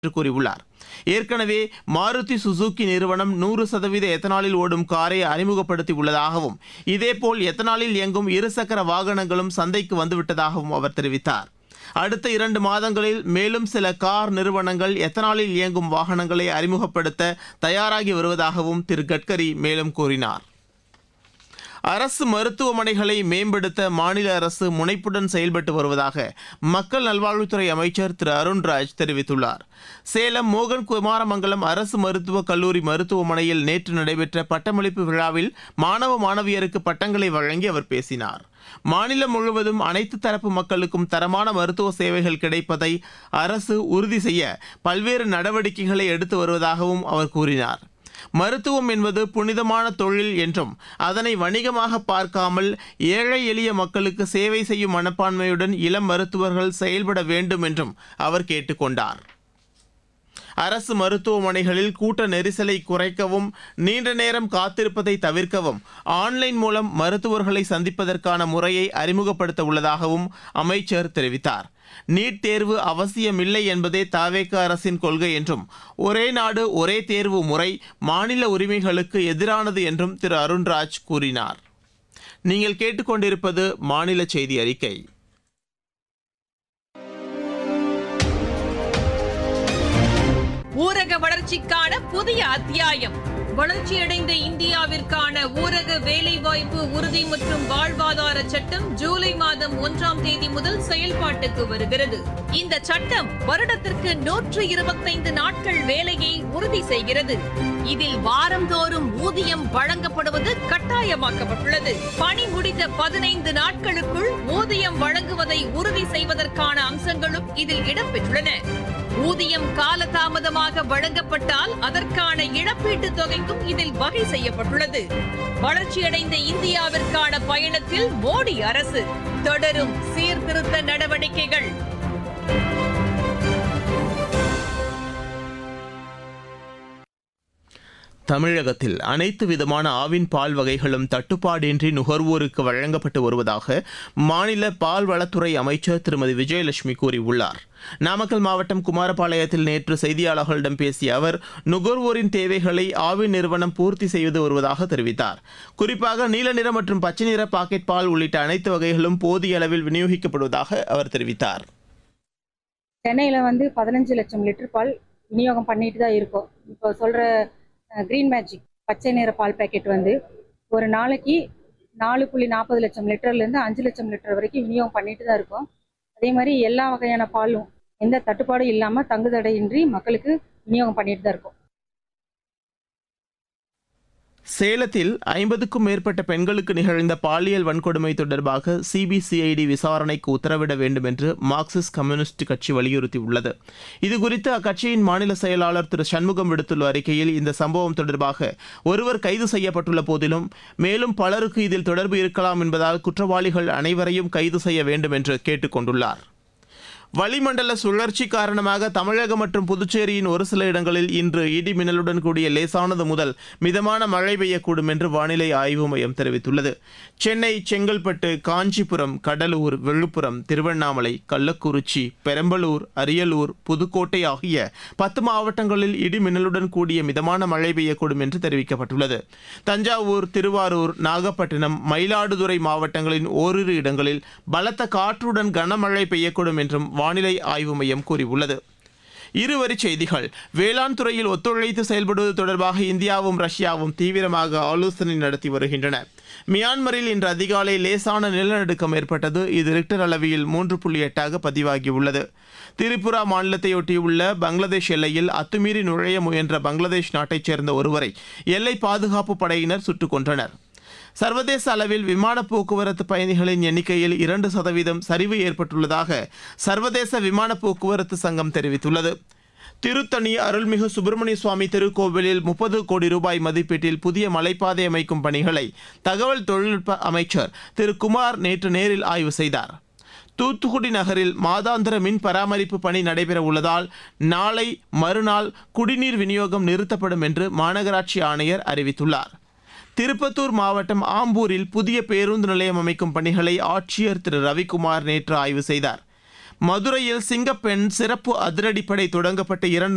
என்று கூறியுள்ளார் ஏற்கனவே மாருதி சுசுகி நிறுவனம் நூறு சதவீத எத்தனாலில் ஓடும் காரை அறிமுகப்படுத்தி உள்ளதாகவும் இதேபோல் எத்தனாலில் இயங்கும் இருசக்கர வாகனங்களும் சந்தைக்கு வந்துவிட்டதாகவும் அவர் தெரிவித்தார் அடுத்த இரண்டு மாதங்களில் மேலும் சில கார் நிறுவனங்கள் எத்தனாலில் இயங்கும் வாகனங்களை அறிமுகப்படுத்த தயாராகி வருவதாகவும் திரு கட்கரி மேலும் கூறினார் அரசு மருத்துவமனைகளை மேம்படுத்த மாநில அரசு முனைப்புடன் செயல்பட்டு வருவதாக மக்கள் நல்வாழ்வுத்துறை அமைச்சர் திரு அருண்ராஜ் தெரிவித்துள்ளார் சேலம் மோகன் குமாரமங்கலம் அரசு மருத்துவக் கல்லூரி மருத்துவமனையில் நேற்று நடைபெற்ற பட்டமளிப்பு விழாவில் மாணவ மாணவியருக்கு பட்டங்களை வழங்கி அவர் பேசினார் மாநிலம் முழுவதும் அனைத்து தரப்பு மக்களுக்கும் தரமான மருத்துவ சேவைகள் கிடைப்பதை அரசு உறுதி செய்ய பல்வேறு நடவடிக்கைகளை எடுத்து வருவதாகவும் அவர் கூறினார் மருத்துவம் என்பது புனிதமான தொழில் என்றும் அதனை வணிகமாக பார்க்காமல் ஏழை எளிய மக்களுக்கு சேவை செய்யும் மனப்பான்மையுடன் இளம் மருத்துவர்கள் செயல்பட வேண்டும் என்றும் அவர் கேட்டுக்கொண்டார் அரசு மருத்துவமனைகளில் கூட்ட நெரிசலை குறைக்கவும் நீண்ட நேரம் காத்திருப்பதை தவிர்க்கவும் ஆன்லைன் மூலம் மருத்துவர்களை சந்திப்பதற்கான முறையை அறிமுகப்படுத்த உள்ளதாகவும் அமைச்சர் தெரிவித்தார் நீட் தேர்வு அவசியமில்லை என்பதே தாவேக அரசின் கொள்கை என்றும் ஒரே நாடு ஒரே தேர்வு முறை மாநில உரிமைகளுக்கு எதிரானது என்றும் திரு அருண்ராஜ் கூறினார் நீங்கள் கேட்டுக்கொண்டிருப்பது மாநில செய்தி அறிக்கை ஊரக வளர்ச்சிக்கான புதிய அத்தியாயம் வளர்ச்சியடைந்த இந்தியாவிற்கான ஊரக வேலைவாய்ப்பு உறுதி மற்றும் வாழ்வாதார சட்டம் ஜூலை மாதம் ஒன்றாம் தேதி முதல் செயல்பாட்டுக்கு வருகிறது இந்த சட்டம் வருடத்திற்கு நூற்று இருபத்தைந்து நாட்கள் வேலையை உறுதி செய்கிறது இதில் வாரந்தோறும் ஊதியம் வழங்கப்படுவது கட்டாயமாக்கப்பட்டுள்ளது பணி முடிந்த பதினைந்து நாட்களுக்குள் ஊதியம் வழங்குவதை உறுதி செய்வதற்கான அம்சங்களும் இதில் இடம்பெற்றுள்ளன ஊதியம் காலதாமதமாக வழங்கப்பட்டால் அதற்கான இழப்பீட்டுத் தொகைக்கும் இதில் வகை செய்யப்பட்டுள்ளது வளர்ச்சியடைந்த இந்தியாவிற்கான பயணத்தில் மோடி அரசு தொடரும் சீர்திருத்த நடவடிக்கைகள் தமிழகத்தில் அனைத்து விதமான ஆவின் பால் வகைகளும் தட்டுப்பாடின்றி நுகர்வோருக்கு வழங்கப்பட்டு வருவதாக மாநில பால்வளத்துறை அமைச்சர் திருமதி விஜயலட்சுமி கூறியுள்ளார் நாமக்கல் மாவட்டம் குமாரபாளையத்தில் நேற்று செய்தியாளர்களிடம் பேசிய அவர் நுகர்வோரின் தேவைகளை ஆவின் நிறுவனம் பூர்த்தி செய்து வருவதாக தெரிவித்தார் குறிப்பாக நீல நிற மற்றும் பச்சை நிற பாக்கெட் பால் உள்ளிட்ட அனைத்து வகைகளும் போதிய அளவில் விநியோகிக்கப்படுவதாக அவர் தெரிவித்தார் சென்னையில் வந்து பதினஞ்சு லட்சம் லிட்டர் பால் விநியோகம் பண்ணிட்டு தான் இருக்கோம் இப்போ சொல்கிற க்ரீன் மேஜிக் பச்சை நிற பால் பேக்கெட் வந்து ஒரு நாளைக்கு நாலு புள்ளி நாற்பது லட்சம் லிட்டர்லேருந்து அஞ்சு லட்சம் லிட்டர் வரைக்கும் விநியோகம் பண்ணிட்டு தான் இருக்கோம் அதே மாதிரி எல்லா வகையான பாலும் எந்த தட்டுப்பாடும் இல்லாமல் தங்குதடையின்றி மக்களுக்கு விநியோகம் பண்ணிட்டு தான் இருக்கோம் சேலத்தில் ஐம்பதுக்கும் மேற்பட்ட பெண்களுக்கு நிகழ்ந்த பாலியல் வன்கொடுமை தொடர்பாக சிபிசிஐடி விசாரணைக்கு உத்தரவிட வேண்டும் என்று மார்க்சிஸ்ட் கம்யூனிஸ்ட் கட்சி வலியுறுத்தியுள்ளது இதுகுறித்து அக்கட்சியின் மாநில செயலாளர் திரு சண்முகம் விடுத்துள்ள அறிக்கையில் இந்த சம்பவம் தொடர்பாக ஒருவர் கைது செய்யப்பட்டுள்ள போதிலும் மேலும் பலருக்கு இதில் தொடர்பு இருக்கலாம் என்பதால் குற்றவாளிகள் அனைவரையும் கைது செய்ய வேண்டும் என்று கேட்டுக் கொண்டுள்ளார் வளிமண்டல சுழற்சி காரணமாக தமிழகம் மற்றும் புதுச்சேரியின் ஒரு சில இடங்களில் இன்று இடி மின்னலுடன் கூடிய லேசானது முதல் மிதமான மழை பெய்யக்கூடும் என்று வானிலை ஆய்வு மையம் தெரிவித்துள்ளது சென்னை செங்கல்பட்டு காஞ்சிபுரம் கடலூர் விழுப்புரம் திருவண்ணாமலை கள்ளக்குறிச்சி பெரம்பலூர் அரியலூர் புதுக்கோட்டை ஆகிய பத்து மாவட்டங்களில் இடி மின்னலுடன் கூடிய மிதமான மழை பெய்யக்கூடும் என்று தெரிவிக்கப்பட்டுள்ளது தஞ்சாவூர் திருவாரூர் நாகப்பட்டினம் மயிலாடுதுறை மாவட்டங்களின் ஓரிரு இடங்களில் பலத்த காற்றுடன் கனமழை பெய்யக்கூடும் என்றும் வானிலை ஆய்வு மையம் கூறியுள்ளது இருவரிச் செய்திகள் வேளாண் துறையில் ஒத்துழைத்து செயல்படுவது தொடர்பாக இந்தியாவும் ரஷ்யாவும் தீவிரமாக ஆலோசனை நடத்தி வருகின்றன மியான்மரில் இன்று அதிகாலை லேசான நிலநடுக்கம் ஏற்பட்டது இது ரிக்டர் அளவில் மூன்று புள்ளி எட்டாக பதிவாகியுள்ளது திரிபுரா மாநிலத்தையொட்டியுள்ள பங்களாதேஷ் எல்லையில் அத்துமீறி நுழைய முயன்ற பங்களாதேஷ் நாட்டைச் சேர்ந்த ஒருவரை எல்லை பாதுகாப்பு படையினர் சுட்டுக் கொன்றனர் சர்வதேச அளவில் விமான போக்குவரத்து பயணிகளின் எண்ணிக்கையில் இரண்டு சதவீதம் சரிவு ஏற்பட்டுள்ளதாக சர்வதேச விமான போக்குவரத்து சங்கம் தெரிவித்துள்ளது திருத்தணி அருள்மிகு சுப்பிரமணிய சுவாமி திருக்கோவிலில் முப்பது கோடி ரூபாய் மதிப்பீட்டில் புதிய மலைப்பாதை அமைக்கும் பணிகளை தகவல் தொழில்நுட்ப அமைச்சர் திரு குமார் நேற்று நேரில் ஆய்வு செய்தார் தூத்துக்குடி நகரில் மாதாந்திர மின் பராமரிப்பு பணி நடைபெற உள்ளதால் நாளை மறுநாள் குடிநீர் விநியோகம் நிறுத்தப்படும் என்று மாநகராட்சி ஆணையர் அறிவித்துள்ளார் திருப்பத்தூர் மாவட்டம் ஆம்பூரில் புதிய பேருந்து நிலையம் அமைக்கும் பணிகளை ஆட்சியர் திரு ரவிக்குமார் நேற்று ஆய்வு செய்தார் மதுரையில் சிங்கப்பெண் சிறப்பு அதிரடிப்படை தொடங்கப்பட்ட இரண்டு